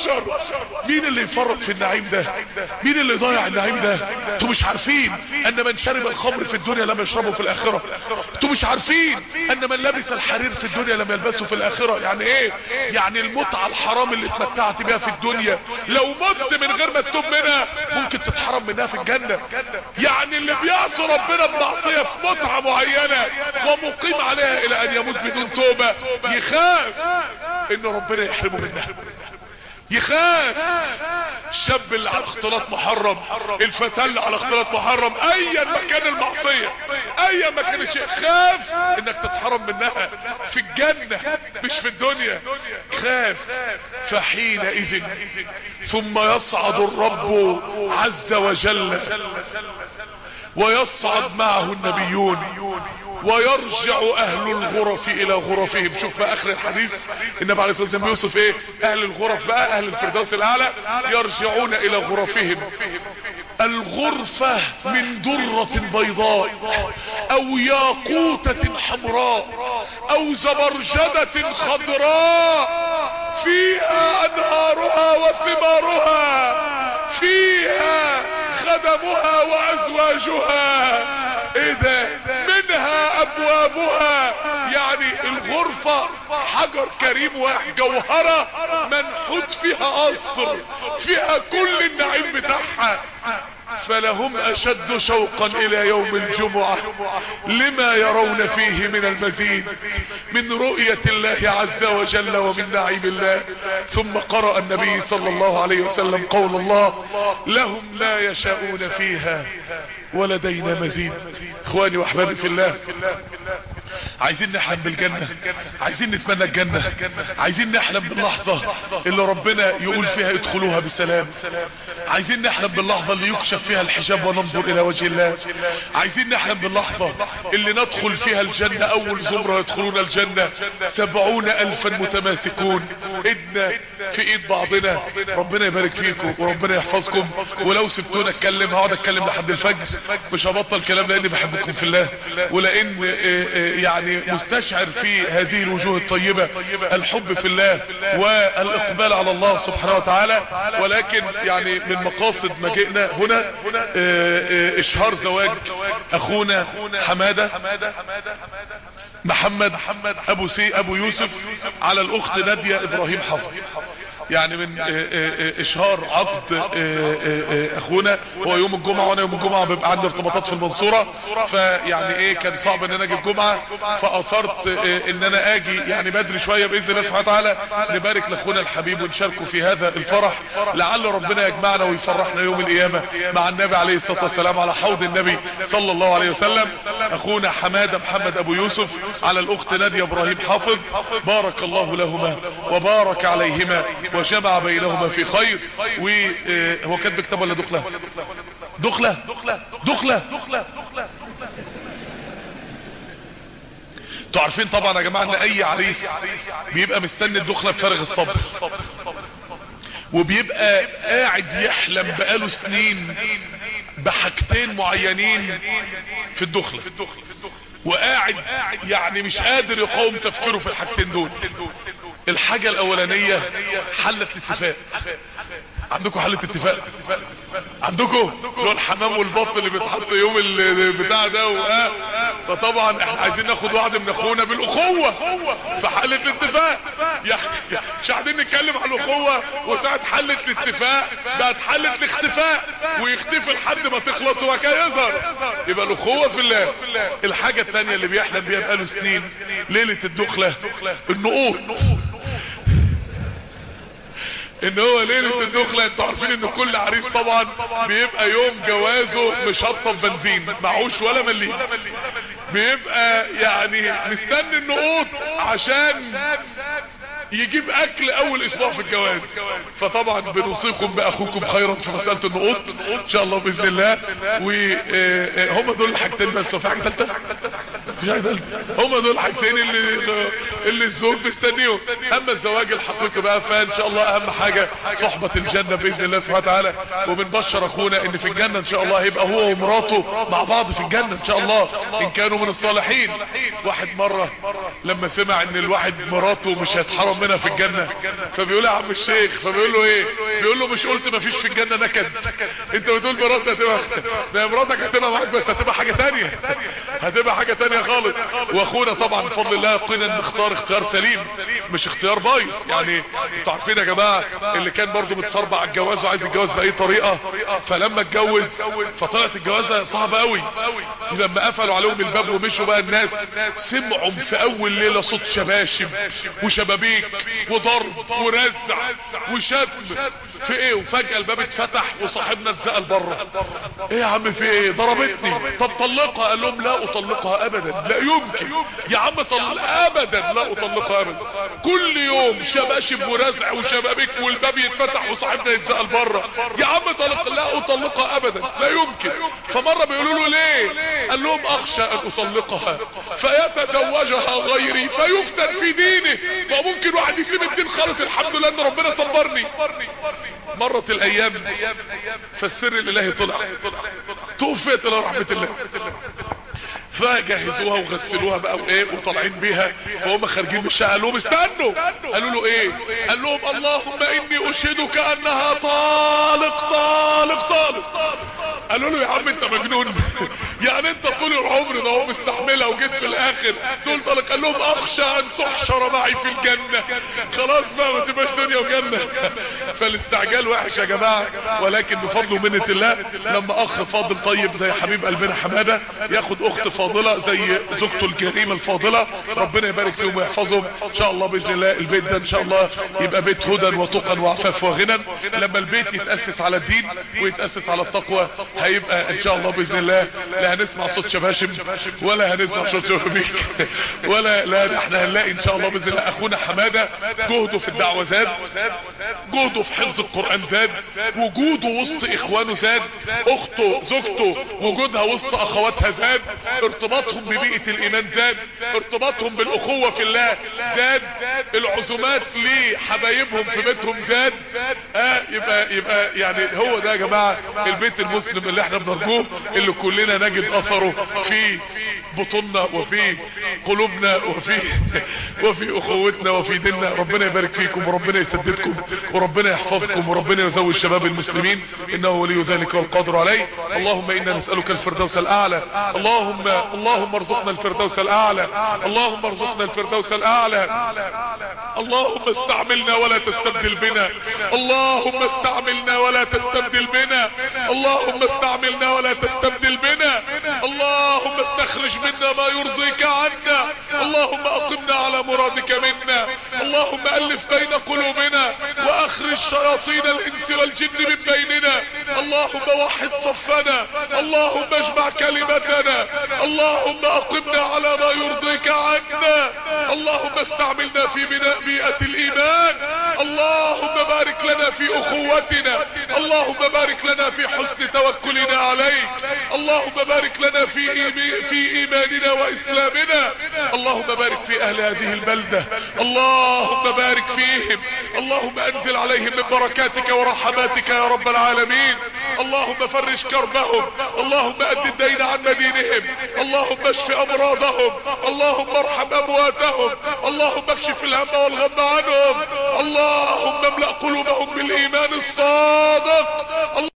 البشر مين اللي يفرط في النعيم ده مين اللي يضيع النعيم ده انتوا مش عارفين ان من شرب الخمر في الدنيا لم يشربه في الاخرة انتوا مش عارفين ان من لبس الحرير في الدنيا لم يلبسه في الاخرة يعني ايه يعني المتعة الحرام اللي اتمتعت بيها في الدنيا لو مت من غير ما تتوب منها ممكن تتحرم منها في الجنة يعني اللي بيعصي ربنا بمعصية في متعة معينة ومقيم عليها الى ان يموت بدون توبة يخاف ان ربنا يحرمه منها يخاف الشاب اللي على اختلاط محرم الفتاة اللي على اختلاط محرم ايا ما كان المعصية ايا ما كان الشيء خاف انك تتحرم منها في الجنة مش في الدنيا خاف فحينئذ ثم يصعد الرب عز وجل ويصعد معه النبيون ويرجع اهل الغرف الى غرفهم شوف بقى اخر الحديث النبي عليه الصلاه والسلام بيوصف ايه اهل الغرف بقى اهل الفردوس الاعلى يرجعون الى غرفهم الغرفة من درة بيضاء او ياقوتة حمراء او زبرجدة خضراء فيها انهارها وثمارها فيها خدمها وازواجها ايه ده منها ابوابها يعني الغرفة حجر كريم واحد جوهرة منحوت فيها قصر فيها كل النعيم بتاعها فلهم اشد شوقا الى يوم الجمعة لما يرون فيه من المزيد من رؤية الله عز وجل ومن نعيم الله ثم قرأ النبي صلى الله عليه وسلم قول الله لهم لا يشاءون فيها ولدينا مزيد اخواني واحبابي في الله عايزين نحلم بالجنة عايزين نتمنى الجنة عايزين نحلم باللحظة اللي ربنا يقول فيها ادخلوها بسلام عايزين نحلم باللحظة اللي يكشف فيها الحجاب وننظر الى وجه الله عايزين نحلم باللحظة اللي ندخل فيها الجنة اول زمرة يدخلون الجنة سبعون الفا متماسكون ايدنا في ايد بعضنا ربنا يبارك فيكم وربنا يحفظكم ولو سبتونا اتكلم هقعد اتكلم لحد الفجر مش هبطل كلام لاني بحبكم في الله ولان يعني مستشعر في هذه الوجوه الطيبة الحب في الله والاقبال على الله سبحانه وتعالى ولكن يعني من مقاصد مجيئنا هنا اشهار زواج اخونا حمادة محمد ابو سي ابو يوسف على الاخت نادية ابراهيم حفظ يعني من اشهار عقد اخونا هو يوم الجمعة وانا يوم الجمعة بيبقى عندي ارتباطات في المنصورة فيعني ايه كان صعب ان انا اجي الجمعة فاثرت ان انا اجي يعني بدري شوية باذن الله سبحانه وتعالى نبارك لاخونا الحبيب ونشاركه في هذا الفرح لعل ربنا يجمعنا ويفرحنا يوم القيامة مع النبي عليه الصلاة والسلام على حوض النبي صلى الله عليه وسلم اخونا حمادة محمد ابو يوسف على الاخت نادية ابراهيم حافظ بارك الله لهما وبارك عليهما وجمع بينهما في خير وهو كاتب كتاب ولا دخلة دخلة دخلة انتوا عارفين طبعا يا جماعة ان اي عريس بيبقى مستني الدخلة بفارغ الصبر وبيبقى قاعد يحلم بقاله سنين بحاجتين معينين في الدخلة وقاعد يعني مش قادر يقاوم تفكيره في الحاجتين دول الحاجة الاولانية حلة الاتفاق عندكم حلة اتفاق عندكم اللي هو الحمام والبط اللي بيتحط يوم البتاع ده وآه فطبعا احنا عايزين ناخد واحد من اخونا بالاخوة في حلة الاتفاق يعني مش قاعدين نتكلم عن الاخوة وساعة حلة الاتفاق بقت حلة الاختفاء ويختفي لحد ما تخلص وكان يظهر يبقى الاخوة في الله الحاجة الثانية اللي بيحلم بيها بقاله سنين ليلة الدخلة النقوط ان هو ليلة الدخلة انتوا عارفين ان كل عريس طبعا بيبقى يوم جوازه مشطف بنزين معهوش ولا مليم بيبقى يعني مستني النقوط عشان يجيب اكل اول اسبوع في الجواز فطبعا بنوصيكم باخوكم خيرا في مسألة النقوط ان شاء الله باذن الله وهم دول الحاجتين بس وفي حاجة ثالثة مفيش حاجة ثالثة هم دول الحاجتين اللي اللي الزوج مستنيهم اما الزواج الحقيقي بقى فان شاء الله اهم حاجة صحبة الجنة باذن الله سبحانه وتعالى وبنبشر اخونا ان في الجنة ان شاء الله هيبقى هو ومراته مع بعض في الجنة ان شاء الله ان كانوا من الصالحين واحد مرة لما سمع ان الواحد مراته مش هيتحرم منها في الجنة فبيقول يا عم الشيخ فبيقول له ايه بيقول له مش قلت مفيش في الجنة نكد انت بتقول مراتك هتبقى ده مراتك هتبقى معاك بس هتبقى حاجة تانية هتبقى حاجة تانية خالص واخونا طبعا بفضل الله يقينا نختار اختيار سليم مش اختيار بايظ يعني انتوا عارفين يا جماعة اللي كان برضو متصربع على الجواز وعايز يتجوز باي طريقة فلما اتجوز فطلعت الجوازة صعبة قوي لما قفلوا عليهم الباب ومشوا بقى الناس سمعوا في اول ليلة صوت شباشب وشبابيك وضرب ورزع وشتم في ايه وفجأة الباب اتفتح وصاحبنا اتزقل بره ايه يا عم في ايه ضربتني طب طلقها قال لهم لا اطلقها ابدا لا يمكن يا عم طل ابدا لا اطلقها ابدا كل يوم شباشب ورزع وشبابيك والباب يتفتح وصاحبنا يتزقل بره يا عم طلق لا اطلقها ابدا لا يمكن فمرة بيقولوا له ليه قال لهم اخشى ان اطلقها فيتزوجها غيري فيفتن في دينه ما ممكن واحد يسيب الدين خالص الحمد لله ان ربنا صبرني مرت الايام فالسر الالهي طلع توفيت الى رحمة الله فجهزوها وغسلوها بقى وايه وطالعين بيها فهم خارجين من الشقه قالوا لهم استنوا قالوا له ايه قال لهم اللهم اني اشهدك انها طالق طالق طالق قالوا له يا عم انت مجنون يعني انت طول العمر ده هو مستحملها وجيت في الاخر تقول طالق قال لهم اخشى ان تحشر معي في الجنه خلاص بقى ما تبقاش دنيا وجنه فالاستعجال وحش يا جماعه ولكن بفضل ومنه الله لما اخ فاضل طيب زي حبيب قلبنا حماده ياخد اخت فاضله زي زوجته الكريمه الفاضله ربنا يبارك فيهم ويحفظهم ان شاء الله باذن الله البيت ده ان شاء الله يبقى بيت هدى وتقى وعفاف وغنى لما البيت يتاسس على الدين ويتاسس على التقوى هيبقى ان شاء الله باذن الله لا هنسمع صوت شباشب ولا هنسمع صوت شبابيك ولا لا احنا هنلاقي ان شاء الله باذن الله اخونا حماده جهده في الدعوه زاد جهده في حفظ القران زاد وجوده وسط اخوانه زاد اخته زوجته وجودها وسط اخواتها زاد ارتباطهم ببيئة الايمان زاد ارتباطهم بالاخوة في الله زاد العزومات لحبايبهم في بيتهم زاد اه يبقى يبقى يعني هو ده يا جماعة البيت المسلم اللي احنا بنرجوه اللي كلنا نجد اثره في بطوننا وفي قلوبنا وفي وفي اخوتنا وفي ديننا ربنا يبارك فيكم وربنا يسددكم وربنا يحفظكم وربنا يزوج شباب المسلمين انه ولي ذلك والقادر عليه اللهم انا نسألك الفردوس الاعلى اللهم اللهم ارزقنا الفردوس الاعلى اللهم ارزقنا الفردوس الاعلى اللهم استعملنا ولا تستبدل بنا اللهم استعملنا ولا تستبدل بنا اللهم استعملنا ولا تستبدل بنا اللهم استخرج منا ما يرضيك عنا اللهم اقمنا على مرادك منا اللهم الف بين قلوبنا واخرج شياطين الانس والجن من بيننا اللهم وحد صفنا اللهم اجمع كلمتنا اللهم اقمنا على ما يرضيك عنا اللهم استعملنا في بناء بيئة الايمان اللهم بارك لنا في اخوتنا اللهم بارك لنا في حسن توكلنا عليك اللهم بارك لنا في إيمي في ايماننا واسلامنا اللهم بارك في اهل هذه البلدة اللهم بارك فيهم اللهم انزل عليهم من بركاتك ورحماتك يا رب العالمين اللهم فرج كربهم اللهم اد الدين عن مدينهم اللهم اشف امراضهم اللهم ارحم امواتهم اللهم اكشف الهم والغم عنهم اللهم املأ قلوبهم بالايمان الصادق